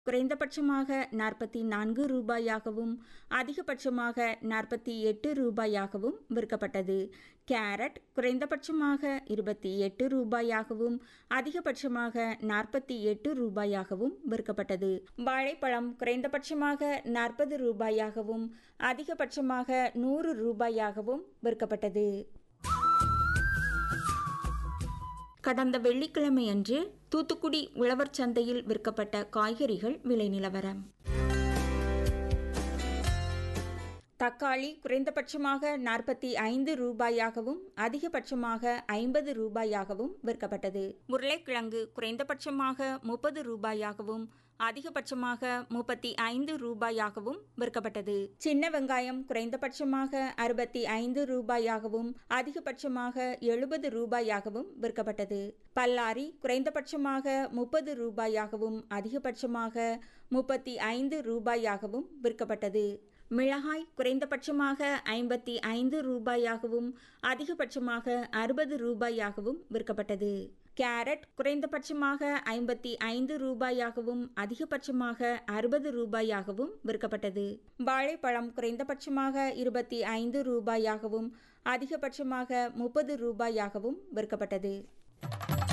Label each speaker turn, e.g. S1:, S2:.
S1: குறைந்தபட்சமாக நாற்பத்தி நான்கு ரூபாயாகவும் அதிகபட்சமாக நாற்பத்தி எட்டு ரூபாயாகவும் விற்கப்பட்டது கேரட் குறைந்தபட்சமாக இருபத்தி எட்டு ரூபாயாகவும் அதிகபட்சமாக நாற்பத்தி எட்டு ரூபாயாகவும் விற்கப்பட்டது வாழைப்பழம் குறைந்தபட்சமாக நாற்பது ரூபாயாகவும் அதிகபட்சமாக நூறு ரூபாயாகவும் விற்கப்பட்டது கடந்த வெள்ளிக்கிழமையன்று தூத்துக்குடி உழவர் சந்தையில் விற்கப்பட்ட காய்கறிகள் விலை நிலவரம் தக்காளி குறைந்தபட்சமாக நாற்பத்தி ஐந்து ரூபாயாகவும் அதிகபட்சமாக ஐம்பது ரூபாயாகவும் விற்கப்பட்டது உருளைக்கிழங்கு குறைந்தபட்சமாக முப்பது ரூபாயாகவும் அதிகபட்சமாக முப்பத்தி ஐந்து ரூபாயாகவும் விற்கப்பட்டது சின்ன வெங்காயம் குறைந்தபட்சமாக அறுபத்தி ஐந்து ரூபாயாகவும் அதிகபட்சமாக எழுபது ரூபாயாகவும் விற்கப்பட்டது பல்லாரி குறைந்தபட்சமாக முப்பது ரூபாயாகவும் அதிகபட்சமாக முப்பத்தி ஐந்து ரூபாயாகவும் விற்கப்பட்டது மிளகாய் குறைந்தபட்சமாக ஐம்பத்தி ஐந்து ரூபாயாகவும் அதிகபட்சமாக அறுபது ரூபாயாகவும் விற்கப்பட்டது கேரட் குறைந்தபட்சமாக ஐம்பத்தி ஐந்து ரூபாயாகவும் அதிகபட்சமாக அறுபது ரூபாயாகவும் விற்கப்பட்டது வாழைப்பழம் குறைந்தபட்சமாக இருபத்தி ஐந்து ரூபாயாகவும் அதிகபட்சமாக முப்பது ரூபாயாகவும் விற்கப்பட்டது